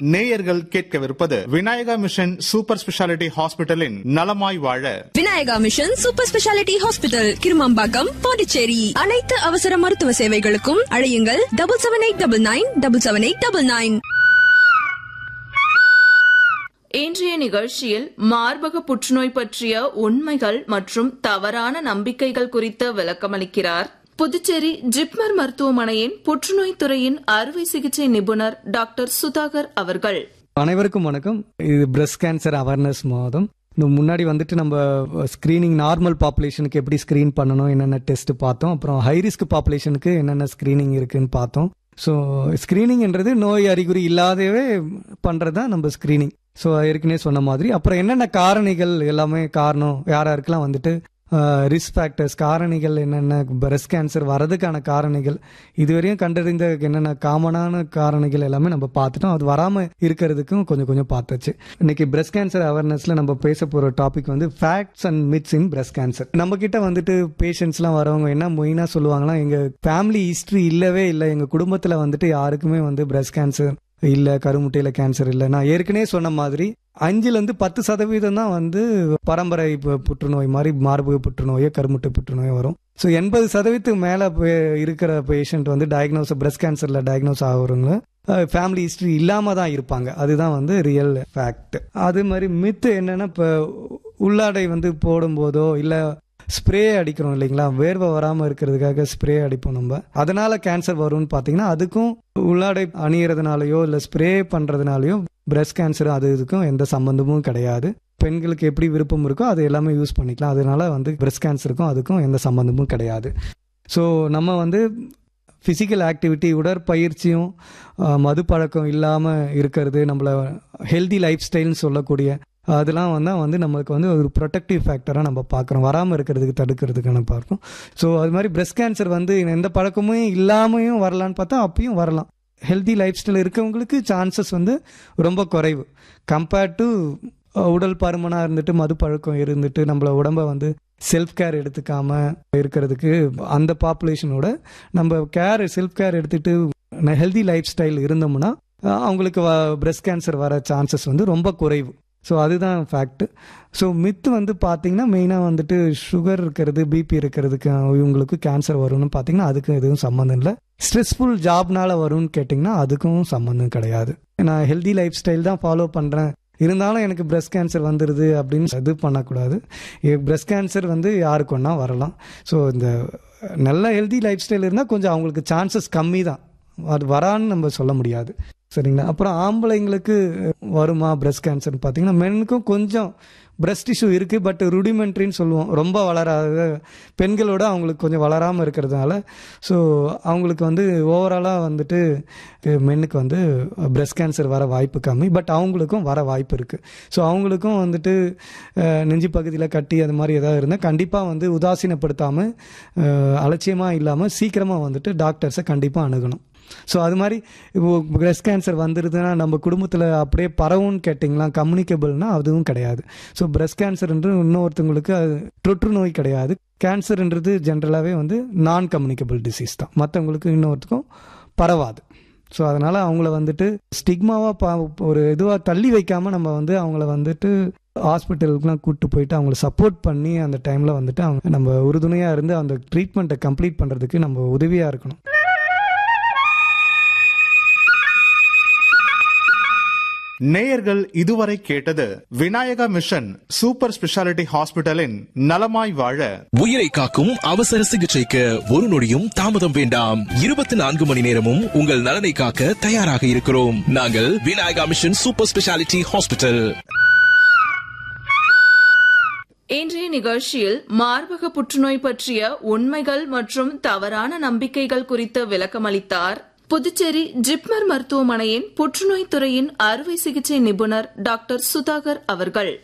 நேயர்கள் கேட்கவிருப்பது Vinayaka mission super speciality ஹாஸ்பிட்டலின் நலமாய் வாழ Vinayaka mission super speciality hospital Kirumampakkam Pondicherry அனைத்து அவசர மருத்துவ சேவைகளுக்கும் அழையுங்கள் double seven eight double nine double seven eight double nine இன்றைய நிகழ்ச்சியில் மார்பக புற்றுநோய் பற்றிய உண்மைகள் மற்றும் தவறான நம்பிக்கைகள் குறித்து விளக்கமளிக்கிறார் புதுச்சேரி ஜிப்மர் மருத்துவமனையின் புற்றுநோய் துறையின் அறுவை சிகிச்சை நிபுணர் டாக்டர் சுதாகர் அவர்கள் அனைவருக்கும் வணக்கம் இது பிரஸ்ட் கேன்சர் அவேர்னஸ் மாதம் இந்த முன்னாடி வந்துட்டு நம்ம ஸ்கிரீனிங் நார்மல் பாப்புலேஷனுக்கு எப்படி ஸ்கிரீன் பண்ணணும் என்னென்ன டெஸ்ட் பார்த்தோம் அப்புறம் ஹை ரிஸ்க் பாப்புலேஷனுக்கு என்னென்ன ஸ்கிரீனிங் இருக்குன்னு பார்த்தோம் ஸோ ஸ்கிரீனிங்ன்றது நோய் அறிகுறி இல்லாதவே பண்ணுறது தான் நம்ம ஸ்கிரீனிங் ஸோ ஏற்கனவே சொன்ன மாதிரி அப்புறம் என்னென்ன காரணிகள் எல்லாமே காரணம் யார் யாருக்கெல்லாம் வந்துட்டு ரிஸ்க் ஃபேக்டர்ஸ் காரணிகள் என்னென்ன பிரஸ்ட் கேன்சர் வரதுக்கான காரணிகள் இதுவரையும் கண்டறிந்த என்னென்ன காமனான காரணிகள் எல்லாமே நம்ம பார்த்துட்டோம் அது வராமல் இருக்கிறதுக்கும் கொஞ்சம் கொஞ்சம் பார்த்தாச்சு இன்னைக்கு பிரஸ்ட் கேன்சர் அவேர்னஸ்ல நம்ம பேச போகிற டாபிக் வந்து facts and myths in breast cancer நம்ம கிட்ட வந்துட்டு பேஷண்ட்ஸ்லாம் வரவங்க என்ன மெயினாக சொல்லுவாங்கன்னா எங்கள் ஃபேமிலி ஹிஸ்ட்ரி இல்லவே இல்லை எங்கள் குடும்பத்தில் வந்துட்டு யாருக்குமே வந்து பிரஸ்ட் கேன்சர் இல்ல கருமுட்டையில கேன்சர் இல்ல நான் ஏற்கனவே சொன்ன மாதிரி அஞ்சுல இருந்து பத்து சதவீதம் தான் வந்து பரம்பரை பு- புற்றுநோய் மாதிரி மார்பக புற்றுநோயோ கருமுட்டை புற்றுநோயோ வரும் ஸோ எண்பது சதவீதத்துக்கு மேல பே- இருக்கிற பேஷண்ட் வந்து டயக்னோஸ் பிரஸ்ட் கேன்சர்ல டயக்னோஸ் ஆகுறவங்க ஃபேமிலி ஹிஸ்டரி இல்லாம தான் இருப்பாங்க அதுதான் வந்து ரியல் ஃபேக்ட் அது மாதிரி மித்து என்னன்னா இப்போ உள்ளாடை வந்து போடும்போதோ இல்ல ஸ்ப்ரே அடிக்கிறோம் இல்லைங்களா வேர்வை வராம இருக்கிறதுக்காக ஸ்ப்ரே அடிப்போம் நம்ம அதனால கேன்சர் வரும்னு பாத்தீங்கன்னா அதுக்கும் உள்ளாடை அணியறதுனாலயோ இல்ல ஸ்ப்ரே பண்றதுனாலயோ பிரஸ்ட் கேன்சர் அது இதுக்கும் எந்த சம்பந்தமும் கிடையாது பெண்களுக்கு எப்படி விருப்பம் இருக்கோ அது எல்லாமே யூஸ் பண்ணிக்கலாம் அதனால வந்து பிரஸ்ட் கேன்சருக்கும் அதுக்கும் எந்த சம்பந்தமும் கிடையாது ஸோ நம்ம வந்து ஃபிசிக்கல் ஆக்டிவிட்டி உடற்பயிற்சியும் அஹ், மது பழக்கம் இல்லாமல் இருக்கிறது நம்மளை ஹெல்தி லைஃப் ஸ்டைல்னு சொல்லக்கூடிய அதெல்லாம் வந்து வந்து நம்மளுக்கு வந்து ஒரு ப்ரொடெக்டிவ் ஃபேக்டராக நம்ம பார்க்குறோம் வராமல் இருக்கிறதுக்கு தடுக்கிறதுக்கான பார்க்கும் ஸோ அது மாதிரி பிரஸ்ட் கேன்சர் வந்து எந்த பழக்கமும் இல்லாமையும் வரலான்னு பார்த்தா அப்பயும் வரலாம் ஹெல்தி லைஃப் ஸ்டைல் இருக்கவங்களுக்கு சான்சஸ் வந்து ரொம்ப குறைவு கம்பேர்ட் டு உடல் பருமனாக இருந்துட்டு மது பழக்கம் இருந்துட்டு நம்மள உடம்ப வந்து செல்ஃப் கேர் எடுத்துக்காம இருக்கிறதுக்கு அந்த பாப்புலேஷனோட நம்ம கேர் செல்ஃப் கேர் எடுத்துட்டு ஹெல்தி லைஃப் ஸ்டைல் இருந்தோம்னா அஹ், அவங்களுக்கு பிரஸ்ட் கேன்சர் வர சான்சஸ் வந்து ரொம்ப குறைவு ஸோ அதுதான் ஃபேக்ட் ஸோ மித்து வந்து பார்த்தீங்கன்னா மெயினாக வந்துட்டு சுகர் இருக்கிறது பிபி இருக்கிறதுக்கு இவங்களுக்கு கேன்சர் வரும்னு பார்த்தீங்கன்னா அதுக்கு எதுவும் சம்மந்தம் இல்லை ஸ்ட்ரெஸ்ஃபுல் ஜாப்னால வரும்னு கேட்டிங்கன்னா அதுக்கும் சம்மந்தம் கிடையாது நான் ஹெல்தி லைஃப் ஸ்டைல் தான் ஃபாலோ பண்ணுறேன் இருந்தாலும் எனக்கு பிரஸ்ட் கேன்சர் வந்துடுது அப்படின்னு இது பண்ணக்கூடாது பிரஸ்ட் கேன்சர் வந்து யாருக்கு ஒன்றா வரலாம் ஸோ இந்த நல்ல ஹெல்தி லைஃப் ஸ்டைல் இருந்தால் கொஞ்சம் அவங்களுக்கு சான்சஸ் கம்மி தான் அது வரான்னு நம்ம சொல்ல முடியாது சரிங்களா அப்புறம் ஆம்பளைங்களுக்கு வருமா பிரஸ்ட் கேன்சர்னு பார்த்தீங்கன்னா மென்னுக்கும் கொஞ்சம் பிரஸ்ட் டிஷ்யூ இருக்கு பட் ருடிமெண்ட்ரின்னு சொல்லுவோம் ரொம்ப வளராத பெண்களோட அவங்களுக்கு கொஞ்சம் வளராமல் இருக்கிறதுனால ஸோ அவங்களுக்கு வந்து ஓவராலாக வந்துட்டு மென்னுக்கு வந்து பிரஸ்ட் கேன்சர் வர வாய்ப்பு கம்மி பட் அவங்களுக்கும் வர வாய்ப்பு இருக்கு ஸோ அவங்களுக்கும் வந்துட்டு அஹ், நெஞ்சு பகுதியில் கட்டி அது மாதிரி ஏதாவது இருந்தால் கண்டிப்பாக வந்து உதாசீனப்படுத்தாமல் அலட்சியமாக இல்லாமல் சீக்கிரமாக வந்துட்டு டாக்டர்ஸை கண்டிப்பாக அணுகணும் ஸோ அது மாதிரி இப்போ பிரஸ்ட் கேன்சர் வந்துடுதுன்னா நம்ம குடும்பத்தில் அப்படியே பரவும்னு கேட்டிங்களா கம்யூனிகபிள்னா அதுவும் கிடையாது ஸோ பிரஸ்ட் கேன்சர்ன்றது இன்னொருத்தவங்களுக்கு அது தொற்று நோய் கிடையாது கேன்சர்ன்றது ஜென்ரலாகவே வந்து நான் கம்யூனிகபிள் டிசீஸ் தான் மற்றவங்களுக்கு இன்னொருத்துக்கும் பரவாது ஸோ அதனால அவங்கள வந்துட்டு ஸ்டிக்மாவாக பா ஒரு இதுவாக தள்ளி வைக்காம நம்ம வந்து அவங்கள வந்துட்டு ஹாஸ்பிட்டலுக்குலாம் கூப்பிட்டு போயிட்டு அவங்கள சப்போர்ட் பண்ணி அந்த டைமில் வந்துட்டு அவங்க நம்ம உறுதுணையாக இருந்து அந்த ட்ரீட்மெண்ட்டை கம்ப்ளீட் பண்ணுறதுக்கு நம்ம உதவியாக இருக்கணும் நேயர்கள் இதுவரை கேட்டது விநாயகா மிஷன் சூப்பர் ஸ்பெஷாலிட்டி ஹாஸ்பிட்டலின் நலமாய் வாழ உயிரை காக்கும் அவசர சிகிச்சைக்கு ஒரு நொடியும் தாமதம் வேண்டாம் இருபத்தி நான்கு மணி நேரமும் உங்கள் நலனை காக்க தயாராக இருக்கிறோம் நாங்கள் Vinayaka mission super speciality hospital இன்றைய நிகழ்ச்சியில் மார்பக புற்றுநோய் பற்றிய உண்மைகள் மற்றும் தவறான நம்பிக்கைகள் குறித்து விளக்கமளித்தார் புதுச்சேரி ஜிப்மர் மருத்துவமனையின் புற்றுநோய் துறையின் அறுவை சிகிச்சை நிபுணர் டாக்டர் சுதாகர் அவர்கள்